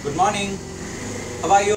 good morning how are you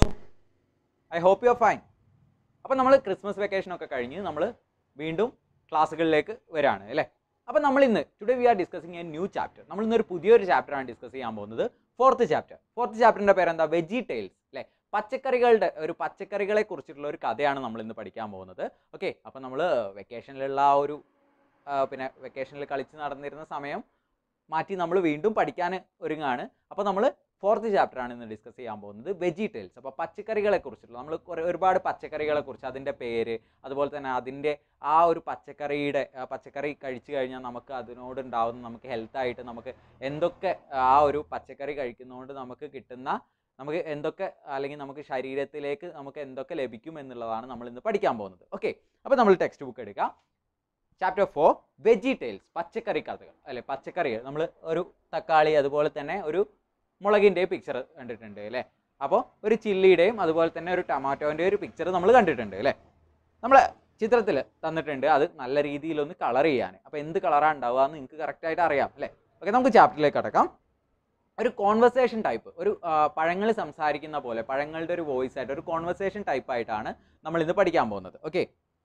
I hope you are fine അപ്പോൾ നമ്മൾ Christmas vacation ഒക്കെ കഴിഞ്ഞ് നമ്മൾ വീണ്ടും ക്ലാസ്സുകളിലേക്ക് വരാണ് അല്ലേ അപ്പോൾ നമ്മൾ ഇന്ന് today we are discussing a new chapter നമ്മൾ ഇന്നൊരു പുതിയൊരു ചാപ്റ്ററാണ് ഡിസ്കസ് ചെയ്യാൻ പോകുന്നത് ഫോർത്ത് ചാപ്റ്റർ ഫോർത്ത് ചാപ്റ്ററിൻ്റെ പേരെന്താ വെജി ടൈൽസ് അല്ലേ പച്ചക്കറികളുടെ ഒരു പച്ചക്കറികളെ കുറിച്ചിട്ടുള്ള ഒരു കഥയാണ് നമ്മൾ ഇന്ന് പഠിക്കാൻ പോകുന്നത് ഓക്കെ അപ്പോൾ നമ്മൾ വെക്കേഷനിലുള്ള ആ ഒരു ആ, പിന്നെ വെക്കേഷനിൽ കളിച്ച് നടന്നിരുന്ന സമയം മാറ്റി നമ്മൾ വീണ്ടും പഠിക്കാൻ ഒരുങ്ങാണ് അപ്പോൾ നമ്മൾ ഫോർത്ത് ചാപ്റ്ററാണ് ഇന്ന് ഡിസ്കസ് ചെയ്യാൻ പോകുന്നത് വെജിറ്റബിൾസ് അപ്പോൾ പച്ചക്കറികളെ കുറിച്ചിട്ടുള്ള നമ്മൾ കുറേ ഒരുപാട് പച്ചക്കറികളെ കുറിച്ച് അതിൻ്റെ പേര് അതുപോലെ തന്നെ അതിൻ്റെ ആ ഒരു പച്ചക്കറിയുടെ ആ പച്ചക്കറി കഴിച്ചു കഴിഞ്ഞാൽ നമുക്ക് അതിനോടുണ്ടാവുന്ന നമുക്ക് ഹെൽത്തായിട്ട് നമുക്ക് എന്തൊക്കെ ആ ഒരു പച്ചക്കറി കഴിക്കുന്നതുകൊണ്ട് നമുക്ക് കിട്ടുന്ന നമുക്ക് എന്തൊക്കെ അല്ലെങ്കിൽ നമുക്ക് ശരീരത്തിലേക്ക് നമുക്ക് എന്തൊക്കെ ലഭിക്കും എന്നുള്ളതാണ് നമ്മൾ ഇന്ന് പഠിക്കാൻ പോകുന്നത് ഓക്കെ അപ്പോൾ നമ്മൾ ടെക്സ്റ്റ് ബുക്ക് എടുക്കാം ചാപ്റ്റർ ഫോർ വെജിറ്റബിൾസ് പച്ചക്കറി കഥകൾ അല്ലെ പച്ചക്കറികൾ നമ്മൾ ഒരു തക്കാളി അതുപോലെ തന്നെ ഒരു മുളകിൻ്റെ പിക്ചർ കണ്ടിട്ടുണ്ട് അല്ലേ അപ്പോൾ ഒരു ചില്ലിയുടെയും അതുപോലെ തന്നെ ഒരു ടൊമാറ്റോൻ്റെ ഒരു പിക്ചർ നമ്മൾ കണ്ടിട്ടുണ്ട് അല്ലേ നമ്മൾ ചിത്രത്തിൽ തന്നിട്ടുണ്ട് അത് നല്ല രീതിയിലൊന്ന് കളർ ചെയ്യാൻ അപ്പോൾ എന്ത് കളറാണ് ഉണ്ടാവുക എന്ന് നിങ്ങൾക്ക് കറക്റ്റായിട്ട് അറിയാം അല്ലേ ഓക്കെ നമുക്ക് ചാപ്റ്ററിലേക്ക് കടക്കാം ഒരു കോൺവെർസേഷൻ ടൈപ്പ് ഒരു പഴങ്ങൾ സംസാരിക്കുന്ന പോലെ പഴങ്ങളുടെ ഒരു വോയിസ് ആയിട്ട് ഒരു കോൺവെർസേഷൻ ടൈപ്പ് ആയിട്ടാണ് നമ്മൾ ഇന്ന് പഠിക്കാൻ പോകുന്നത് okay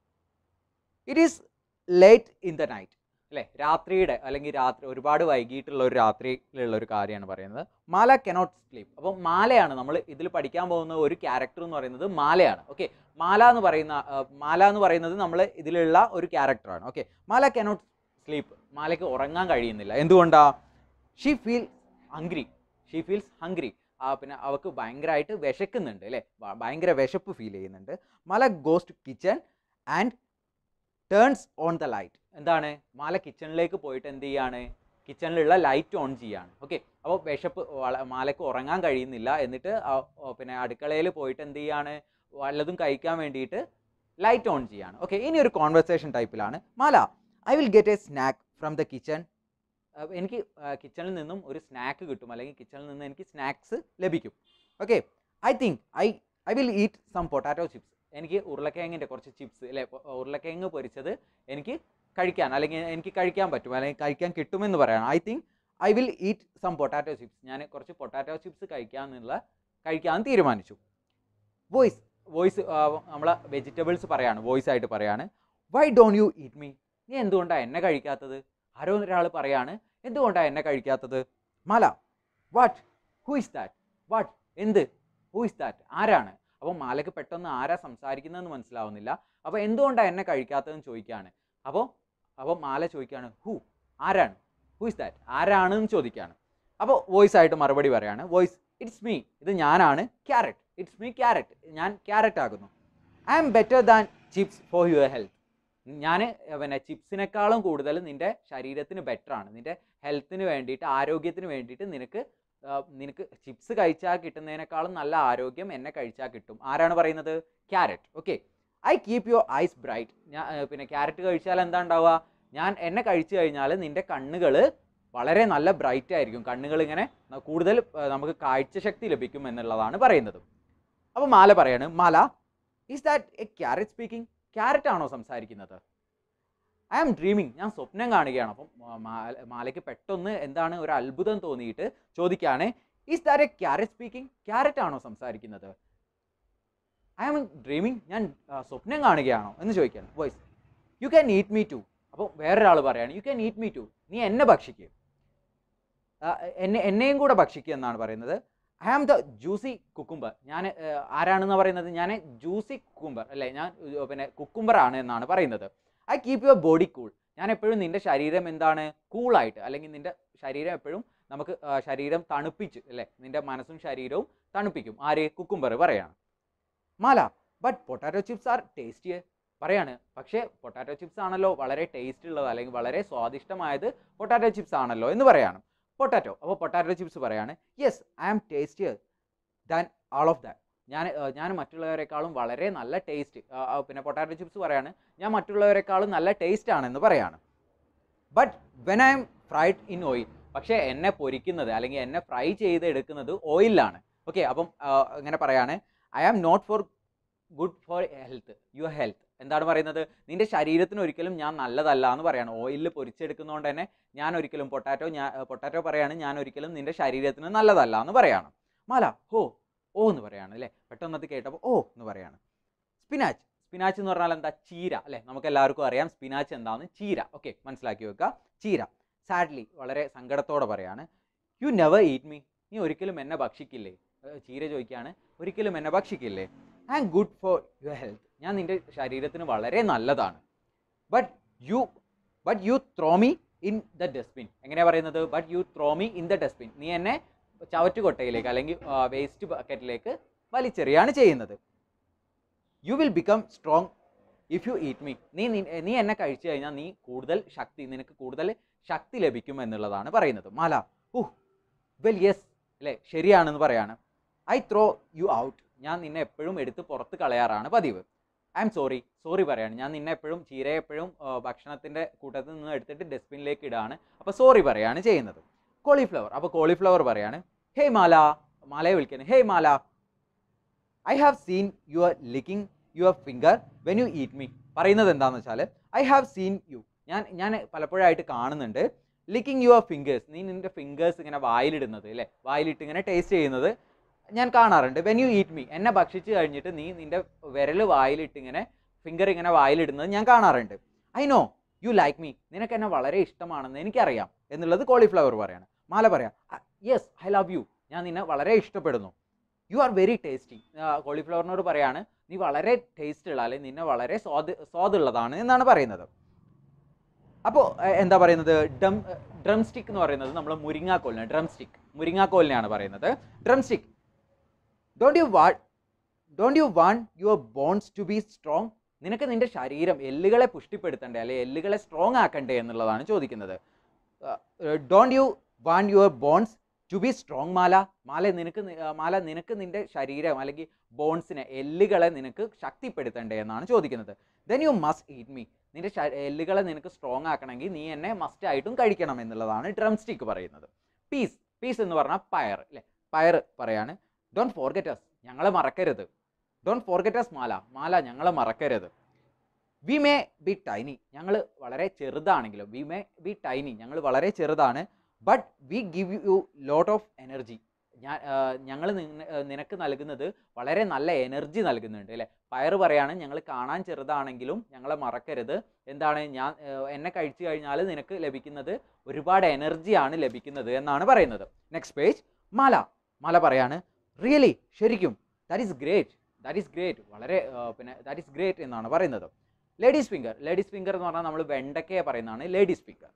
it is late in the night അല്ലേ രാത്രിയുടെ അല്ലെങ്കിൽ രാത്രി ഒരുപാട് വൈകിട്ടുള്ള ഒരു രാത്രിയിലുള്ള ഒരു കാര്യമാണ് പറയുന്നത് മാല കനോട്ട് സ്ലീപ്പ് അപ്പോൾ മാലയാണ് നമ്മൾ ഇതിൽ പഠിക്കാൻ പോകുന്ന ഒരു ക്യാരക്ടർ എന്ന് പറയുന്നത് മാലയാണ് ഓക്കെ മാല എന്ന് പറയുന്ന ആ, മാല എന്ന് പറയുന്നത് നമ്മൾ ഇതിലുള്ള ഒരു ക്യാരക്ടറാണ് ഓക്കെ മാല കനോട്ട് സ്ലീപ്പ് മാലയ്ക്ക് ഉറങ്ങാൻ കഴിയുന്നില്ല എന്തുകൊണ്ടാ she feel hungry she feels hungry ആ പിന്നെ അവൾക്ക് ഭയങ്കരമായിട്ട് വിശക്കുന്നുണ്ട് അല്ലേ ഭ- ഭയങ്കര വിശപ്പ് ഫീൽ ചെയ്യുന്നുണ്ട് Mala goes to kitchen and turns on the light എന്താണ് മാല കിച്ചണിലേക്ക് പോയിട്ട് എന്ത് ചെയ്യാണ് കിച്ചണിലുള്ള ലൈറ്റ് ഓൺ ചെയ്യാണ് ഓക്കെ അപ്പോൾ വിശപ്പ് വള- മാലയ്ക്ക് ഉറങ്ങാൻ കഴിയുന്നില്ല എന്നിട്ട് ആ- ഓ, പിന്നെ അടുക്കളയിൽ പോയിട്ട് എന്ത് ചെയ്യാണ് വല്ലതും കഴിക്കാൻ വേണ്ടിയിട്ട് ലൈറ്റ് ഓൺ ചെയ്യാണ് ഓക്കെ ഇനി ഒരു കോൺവെർസേഷൻ ടൈപ്പിലാണ് Mala I will get a snack from the kitchen എനിക്ക് കിച്ചണിൽ നിന്നും ഒരു സ്നാക്ക് കിട്ടും അല്ലെങ്കിൽ കിച്ചണിൽ നിന്ന് എനിക്ക് സ്നാക്സ് ലഭിക്കും okay I think I I will eat some potato chips എനിക്ക് ഉരുളക്കിഴങ്ങിൻ്റെ കുറച്ച് ചിപ്സ് അല്ലെ പൊ- ഉരുളക്കിഴങ്ങ് പൊരിച്ചത് എനിക്ക് കഴിക്കാൻ അല്ലെങ്കിൽ എനിക്ക് കഴിക്കാൻ പറ്റും അല്ലെങ്കിൽ കഴിക്കാൻ കിട്ടുമെന്ന് പറയണം I think I will eat some potato chips ഞാൻ കുറച്ച് പൊട്ടാറ്റോ ചിപ്സ് കഴിക്കാമെന്നുള്ള കഴിക്കാൻ തീരുമാനിച്ചു വോയിസ് വോയിസ് നമ്മളെ വെജിറ്റബിൾസ് പറയാണ് വോയിസ് ആയിട്ട് പറയാണ് why don't you eat me നീ എന്തുകൊണ്ടാണ് എന്നെ കഴിക്കാത്തത് ആരോ ഒരാൾ പറയാണ് എന്തുകൊണ്ടാണ് എന്നെ കഴിക്കാത്തത് Mala what who is that what എന്ത് ഹൂ ഇസ് ദാറ്റ് ആരാണ് അപ്പോൾ മാലയ്ക്ക് പെട്ടെന്ന് ആരാ സംസാരിക്കുന്നതെന്ന് മനസ്സിലാവുന്നില്ല അപ്പോൾ എന്തുകൊണ്ടാണ് എന്നെ കഴിക്കാത്തതെന്ന് ചോദിക്കുകയാണ് അപ്പോൾ അപ്പോൾ മാല ചോദിക്കുകയാണ് ഹൂ ആരാണ് ഹൂ ഇസ് ദാറ്റ് ആരാണെന്ന് ചോദിക്കുകയാണ് അപ്പോൾ വോയിസ് ആയിട്ട് മറുപടി പറയാണ് വോയിസ് ഇറ്റ്സ് മീ ഇത് ഞാനാണ് ക്യാരറ്റ് ഇറ്റ്സ് മീ ക്യാരറ്റ് ഞാൻ ക്യാരറ്റ് ആകുന്നു I am better than chips for your health ഞാൻ പിന്നെ ചിപ്സിനേക്കാളും കൂടുതൽ നിൻ്റെ ശരീരത്തിന് ബെറ്റർ ആണ് നിൻ്റെ ഹെൽത്തിന് വേണ്ടിയിട്ട് ആരോഗ്യത്തിന് വേണ്ടിയിട്ട് നിനക്ക് ആ, നിനക്ക് ചിപ്സ് കഴിച്ചാൽ കിട്ടുന്നതിനേക്കാളും നല്ല ആരോഗ്യം എന്നെ കഴിച്ചാൽ കിട്ടും ആരാണ് പറയുന്നത് carrot okay I keep your eyes bright ഞാൻ ആ, പിന്നെ ക്യാരറ്റ് കഴിച്ചാൽ എന്താ ഉണ്ടാവുക ഞാൻ എന്നെ കഴിച്ചു കഴിഞ്ഞാൽ നിൻ്റെ കണ്ണുകൾ വളരെ നല്ല ബ്രൈറ്റ് ആയിരിക്കും കണ്ണുകൾ ഇങ്ങനെ ന- കൂടുതൽ ആ, നമുക്ക് കാഴ്ചശക്തി ലഭിക്കും എന്നുള്ളതാണ് പറയുന്നത് അപ്പോൾ മാല പറയാണ് Mala is that a carrot speaking carrot ആണോ സംസാരിക്കുന്നത് ഐ ആം ഡ്രീമിങ് ഞാൻ സ്വപ്നം കാണുകയാണ് അപ്പം മാ- മാല- മാലയ്ക്ക് പെട്ടെന്ന് എന്താണ് ഒരു അത്ഭുതം തോന്നിയിട്ട് ചോദിക്കുകയാണ് is that a carrot speaking carrot ആണോ സംസാരിക്കുന്നത് ഐ ആം ഡ്രീമിങ് ഞാൻ ആ, സ്വപ്നം കാണുകയാണോ എന്ന് ചോദിക്കുകയാണ് voice you can eat me too അപ്പോൾ വേറൊരാൾ പറയാണ് you can eat me too നീ എന്നെ ഭക്ഷിക്കുക ആ, എന്നെ എന്നെയും കൂടെ ഭക്ഷിക്കുക എന്നാണ് പറയുന്നത് I am the juicy cucumber ഞാൻ ആരാണെന്ന് പറയുന്നത് ഞാൻ ജ്യൂസി കുക്കുംബർ അല്ലേ ഞാൻ ഏർ, പിന്നെ കുക്കുംബർ ആണ് എന്നാണ് പറയുന്നത് I keep your body cool ഞാൻ എപ്പോഴും നിൻ്റെ ശരീരം എന്താണ് കൂളായിട്ട് അല്ലെങ്കിൽ നിൻ്റെ ശരീരം എപ്പോഴും നമുക്ക് ആ, ശരീരം തണുപ്പിച്ച് അല്ലേ നിൻ്റെ മനസ്സും ശരീരവും തണുപ്പിക്കും ആര് കുക്കുംബർ പറയാണ് Mala but potato chips are tastier പറയാണ് പക്ഷേ പൊട്ടാറ്റോ ചിപ്സ് ആണല്ലോ വളരെ ടേസ്റ്റ് ഉള്ളത് അല്ലെങ്കിൽ വളരെ സ്വാദിഷ്ടമായത് പൊട്ടാറ്റോ ചിപ്സ് ആണല്ലോ എന്ന് പറയാണ് പൊട്ടാറ്റോ അപ്പോൾ പൊട്ടാറ്റോ ചിപ്സ് പറയാണ് yes I am tastier than all of that ഞാൻ ഏർ, ഞാൻ മറ്റുള്ളവരെക്കാളും വളരെ നല്ല ടേസ്റ്റ് പിന്നെ പൊട്ടാറ്റോ ചിപ്സ് പറയാണ് ഞാൻ മറ്റുള്ളവരെക്കാളും നല്ല ടേസ്റ്റ് ആണെന്ന് പറയാണ് but when I am fried in oil പക്ഷേ എന്നെ പൊരിക്കുന്നത് അല്ലെങ്കിൽ എന്നെ ഫ്രൈ ചെയ്ത് എടുക്കുന്നത് ഓയിലാണ് ഓക്കെ അപ്പം ആ, ഇങ്ങനെ പറയാണ് I am not for good for health your health എന്താണ് പറയുന്നത് നിന്റെ ശരീരത്തിന് ഒരിക്കലും ഞാൻ നല്ലതല്ല എന്ന് പറയാണ് ഓയിലിൽ പൊരിച്ചെടുക്കുന്നതുകൊണ്ട് തന്നെ ഞാൻ ഒരിക്കലും പൊട്ടാറ്റോ ഞാൻ പൊട്ടാറ്റോ പറയാണ് ഞാൻ ഒരിക്കലും നിന്റെ ശരീരത്തിന് നല്ലതല്ല എന്ന് പറയാണ് മാല ഹോ ഓ എന്ന് പറയാണ് അല്ലേ പെട്ടെന്ന് അത് കേട്ടപ്പോൾ ഓ എന്ന് പറയാണ് സ്പിനാച്ച് സ്പിനാച്ച് എന്ന് പറഞ്ഞാൽ എന്താ ചീര അല്ലേ നമുക്ക് എല്ലാവർക്കും അറിയാം സ്പിനാച്ച് എന്താണെന്ന് ചീര ഓക്കെ മനസ്സിലാക്കി വെക്കുക ചീര സാഡ്ലി വളരെ സങ്കടത്തോടെ പറയാണ് യു നെവർ ഈറ്റ് മീ നീ ഒരിക്കലും എന്നെ ഭക്ഷിക്കില്ലേ ഏർ ചീര ചോദിക്കുകയാണ് ഒരിക്കലും എന്നെ ഭക്ഷിക്കില്ലേ I am good for your health ഞാൻ നിൻ്റെ ശരീരത്തിന് വളരെ നല്ലതാണ് but you but you throw me in the dustbin എങ്ങനെയാണ് പറയുന്നത് but you throw me in the dustbin നീ എന്നെ ചവറ്റുകൊട്ടയിലേക്ക് അല്ലെങ്കിൽ വേസ്റ്റ് ബക്കറ്റിലേക്ക് വലിച്ചെറിയാണ് ചെയ്യുന്നത് you will become strong if you eat me നീ നി- നീ എന്നെ കഴിച്ചു കഴിഞ്ഞാൽ നീ കൂടുതൽ ശക്തി നിനക്ക് കൂടുതൽ ശക്തി ലഭിക്കും എന്നുള്ളതാണ് പറയുന്നത് മാല ഊഹ് വെൽ യെസ് അല്ലേ ശരിയാണെന്ന് പറയാണ് ഐ ത്രോ യു ഔട്ട് ഞാൻ നിന്നെ എപ്പോഴും എടുത്ത് പുറത്ത് കളയാറാണ് പതിവ് ഐ എം സോറി സോറി പറയാണ് ഞാൻ നിന്നെ എപ്പോഴും ചീരയെ എപ്പോഴും ഭക്ഷണത്തിൻ്റെ കൂട്ടത്തിൽ നിന്ന് എടുത്തിട്ട് ഡസ്റ്റ്ബിനിലേക്ക് ഇടാണ് അപ്പോൾ സോറി പറയാണ് ചെയ്യുന്നത് കോളിഫ്ലവർ അപ്പോൾ കോളിഫ്ലവർ പറയാണ് ഹേ മാല മാലയെ വിളിക്കുന്നത് hey Mala I have seen your licking your finger when you eat me പറയുന്നത് എന്താണെന്ന് വെച്ചാൽ ഐ ഹാവ് സീൻ യു ഞാൻ ഞാൻ പലപ്പോഴായിട്ട് കാണുന്നുണ്ട് ലിക്കിംഗ് യുവർ ഫിംഗേഴ്സ് നീ നിൻ്റെ ഫിംഗേഴ്സ് ഇങ്ങനെ വായിലിടുന്നത് അല്ലേ വായിലിട്ട് ഇങ്ങനെ ടേസ്റ്റ് ചെയ്യുന്നത് ഞാൻ കാണാറുണ്ട് വെൻ യു ഈറ്റ് മീ എന്നെ ഭക്ഷിച്ച് കഴിഞ്ഞിട്ട് നീ നിൻ്റെ വിരൽ വായിലിട്ട് ഇങ്ങനെ ഫിംഗർ ഇങ്ങനെ വായിലിടുന്നത് ഞാൻ കാണാറുണ്ട് I know you like me നിനക്ക് എന്നെ വളരെ ഇഷ്ടമാണെന്ന് എനിക്കറിയാം എന്നുള്ളത് കോളിഫ്ലവർ പറയാണ് മാല പറയാം യെസ് ഐ ലവ് യു ഞാൻ നിന്നെ വളരെ ഇഷ്ടപ്പെടുന്നു യു ആർ വെരി ടേസ്റ്റി കോളിഫ്ലവറിനോട് പറയാണ് നീ വളരെ ടേസ്റ്റ് ഉള്ള അല്ലെങ്കിൽ നിന്നെ വളരെ സ്വാദ് സ്വാദുള്ളതാണ് എന്നാണ് പറയുന്നത് അപ്പോൾ എന്താ പറയുന്നത് ഡം ഡ്രം സ്റ്റിക്ക് എന്ന് പറയുന്നത് നമ്മൾ മുരിങ്ങാക്കോലിനെ ഡ്രം സ്റ്റിക്ക് മുരിങ്ങാക്കോലിനെയാണ് പറയുന്നത് drumstick don't you what don't you want your bones to be strong നിനക്ക് നിന്റെ ശരീരം എല്ലുകളെ പുഷ്ടിപ്പെടുത്തണ്ടേ അല്ലെ എല്ലുകളെ സ്ട്രോങ് ആക്കണ്ടേ എന്നുള്ളതാണ് ചോദിക്കുന്നത് don't you want your bones to be strong Mala Mala നിനക്ക് നി- ആ, മാല നിനക്ക് നിന്റെ ശരീരം അല്ലെങ്കിൽ ബോൺസിനെ എല്ലുകളെ നിനക്ക് ശക്തിപ്പെടുത്തണ്ടേ എന്നാണ് ചോദിക്കുന്നത് then you must eat me നിന്റെ ശ- എല്ലുകളെ നിനക്ക് സ്ട്രോങ് ആക്കണമെങ്കിൽ നീ എന്നെ മസ്റ്റ് ആയിട്ടും കഴിക്കണം എന്നുള്ളതാണ് ഡ്രം സ്റ്റിക്ക് പറയുന്നത് പീസ് പീസ് എന്ന് പറഞ്ഞാൽ പയർ അല്ലേ പയർ പറയാണ് ഡോണ്ട് ഫോർഗെറ്റ് അസ് ഞങ്ങളെ മറക്കരുത് don't forget us Mala Mala ഞങ്ങളെ മറക്കരുത് വി മേ ബി ടൈനി ഞങ്ങൾ വളരെ ചെറുതാണെങ്കിലും വി മേ ബി ടൈനി ഞങ്ങൾ വളരെ ചെറുതാണ് but we give you lot of energy ഞാൻ ഞങ്ങൾ നിനക്ക് നൽകുന്നത് വളരെ നല്ല എനർജി നൽകുന്നുണ്ട് അല്ലേ പയറ് പറയാണ് ഞങ്ങൾ കാണാൻ ചെറുതാണെങ്കിലും ഞങ്ങളെ മറക്കരുത് എന്താണ് ഞാൻ ആ, എന്നെ കഴിച്ചു കഴിഞ്ഞാൽ നിനക്ക് ലഭിക്കുന്നത് ഒരുപാട് എനർജിയാണ് ലഭിക്കുന്നത് എന്നാണ് പറയുന്നത് നെക്സ്റ്റ് പേജ് മാല മാല പറയാണ് റിയലി ശരിക്കും that is great that is great വളരെ ആ, പിന്നെ ദാറ്റ് ഈസ് ഗ്രേറ്റ് എന്നാണ് പറയുന്നത് ലേഡീസ് ഫിംഗർ ലേഡീസ് ഫിംഗർ എന്ന് പറഞ്ഞാൽ നമ്മൾ വെണ്ടക്കയെ പറയുന്നതാണ് ladies finger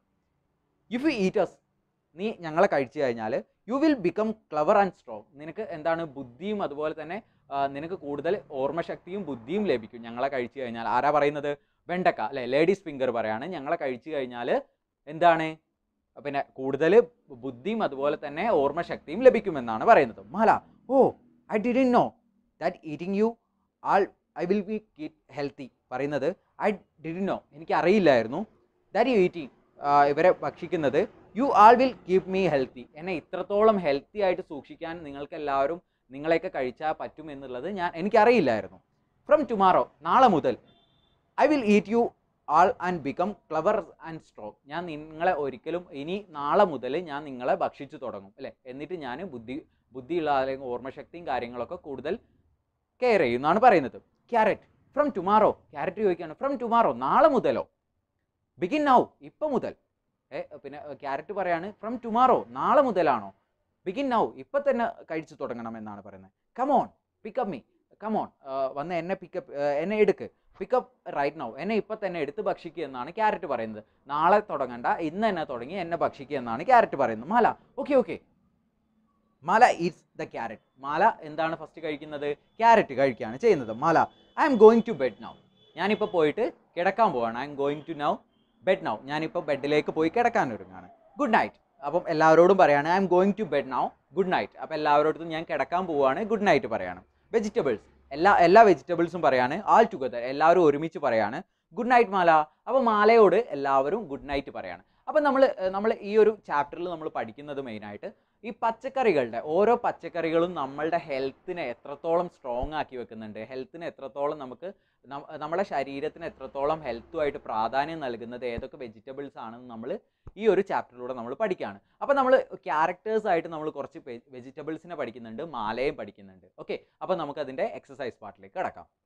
if you eats നീ ഞങ്ങളെ കഴിച്ചു കഴിഞ്ഞാൽ you will become clever and strong നിനക്ക് എന്താണ് ബുദ്ധിയും അതുപോലെ തന്നെ ആ, നിനക്ക് കൂടുതൽ ഓർമ്മശക്തിയും ബുദ്ധിയും ലഭിക്കും ഞങ്ങളെ കഴിച്ചു കഴിഞ്ഞാൽ ആരാ പറയുന്നത് വെണ്ടക്ക അല്ലെ ലേഡീസ് ഫിംഗർ പറയാണ് ഞങ്ങളെ കഴിച്ചു കഴിഞ്ഞാൽ എന്താണ് പിന്നെ കൂടുതൽ ബുദ്ധിയും അതുപോലെ തന്നെ ഓർമ്മശക്തിയും ലഭിക്കുമെന്നാണ് പറയുന്നത് Mala oh I didn't know that eating you all I will be keep healthy പറയുന്നത് ഐ ഡിഡിൻ നോ എനിക്ക് അറിയില്ലായിരുന്നു ദാറ്റ് യു ഈറ്റിംഗ് ഇവരെ ഭക്ഷിക്കുന്നത് you all will keep me healthy എന്നെ ഇത്രത്തോളം ഹെൽത്തി ആയിട്ട് സൂക്ഷിക്കാൻ നിങ്ങൾക്ക് എല്ലാവരും നിങ്ങളെയൊക്കെ കഴിച്ചാൽ പറ്റും എന്നുള്ളത് ഞാൻ എനിക്കറിയില്ലായിരുന്നു ഫ്രം ടുമാറോ നാളെ മുതൽ I will eat you all and become clever and strong ഞാൻ നിങ്ങളെ ഒരിക്കലും ഇനി നാളെ മുതൽ ഞാൻ നിങ്ങളെ ഭക്ഷിച്ചു തുടങ്ങും അല്ലേ എന്നിട്ട് ഞാൻ ബുദ്ധി ബുദ്ധിയുള്ള അല്ലെങ്കിൽ ഓർമ്മശക്തിയും കാര്യങ്ങളൊക്കെ കൂടുതൽ കെയർ ചെയ്യും എന്നാണ് പറയുന്നത് ക്യാരറ്റ് ഫ്രം ടുമാറോ ക്യാരറ്റ് ചോദിക്കുകയാണ് ഫ്രം ടുമാറോ നാളെ മുതലോ ബിഗിൻ നൗ ഇപ്പം മുതൽ ഏ പിന്നെ ക്യാരറ്റ് പറയാണ് ഫ്രം ടുമാറോ നാളെ മുതലാണോ ബിഗിൻ നൗ ഇപ്പം തന്നെ കഴിച്ചു തുടങ്ങണം എന്നാണ് പറയുന്നത് കമോൺ പിക്കപ്പ് മീ കമോൺ വന്ന് എന്നെ പിക്കപ്പ് എന്നെ എടുക്ക് പിക്കപ്പ് റൈറ്റ് നൗ എന്നെ ഇപ്പം തന്നെ എടുത്ത് ഭക്ഷിക്കുക എന്നാണ് ക്യാരറ്റ് പറയുന്നത് നാളെ തുടങ്ങണ്ട ഇന്ന് തന്നെ തുടങ്ങി എന്നെ ഭക്ഷിക്കുക എന്നാണ് ക്യാരറ്റ് പറയുന്നത് Mala okay okay Mala eats the carrot Mala എന്താണ് ഫസ്റ്റ് കഴിക്കുന്നത് ക്യാരറ്റ് കഴിക്കുകയാണ് ചെയ്യുന്നത് Mala I am going to bed now ഞാനിപ്പോൾ പോയിട്ട് കിടക്കാൻ പോവാണ് I am going to now bed now ഞാനിപ്പോൾ ബെഡിലേക്ക് പോയി കിടക്കാൻ ഒരുങ്ങാണ് ഗുഡ് നൈറ്റ് അപ്പം എല്ലാവരോടും പറയാണ് I am going to bed now good night അപ്പോൾ എല്ലാവരോടും ഞാൻ കിടക്കാൻ പോവുകയാണ് ഗുഡ് നൈറ്റ് പറയാണ് വെജിറ്റബിൾസ് എല്ലാ എല്ലാ വെജിറ്റബിൾസും പറയാണ് ആൾ ടുഗദർ എല്ലാവരും ഒരുമിച്ച് പറയാണ് ഗുഡ് നൈറ്റ് മാല അപ്പോൾ മാലയോട് എല്ലാവരും ഗുഡ് നൈറ്റ് പറയാണ് അപ്പം നമ്മൾ നമ്മൾ ഈ ഒരു ചാപ്റ്ററിൽ നമ്മൾ പഠിക്കുന്നത് മെയിനായിട്ട് ഈ പച്ചക്കറികളുടെ ഓരോ പച്ചക്കറികളും നമ്മളുടെ ഹെൽത്തിനെ എത്രത്തോളം സ്ട്രോങ് ആക്കി വെക്കുന്നുണ്ട് ഹെൽത്തിന് എത്രത്തോളം നമുക്ക് നം- നമ്മുടെ ശരീരത്തിന് എത്രത്തോളം ഹെൽത്തുമായിട്ട് പ്രാധാന്യം നൽകുന്നത് ഏതൊക്കെ വെജിറ്റബിൾസ് ആണെന്ന് നമ്മൾ ഈ ഒരു ചാപ്റ്ററിലൂടെ നമ്മൾ പഠിക്കുകയാണ് അപ്പോൾ നമ്മൾ ക്യാരക്ടേഴ്സ് ആയിട്ട് നമ്മൾ കുറച്ച് വെജിറ്റബിൾസിനെ പഠിക്കുന്നുണ്ട് മാലയും പഠിക്കുന്നുണ്ട് ഓക്കെ അപ്പോൾ നമുക്ക് അതിൻ്റെ എക്സസൈസ് പാർട്ടിലേക്ക് കിടക്കാം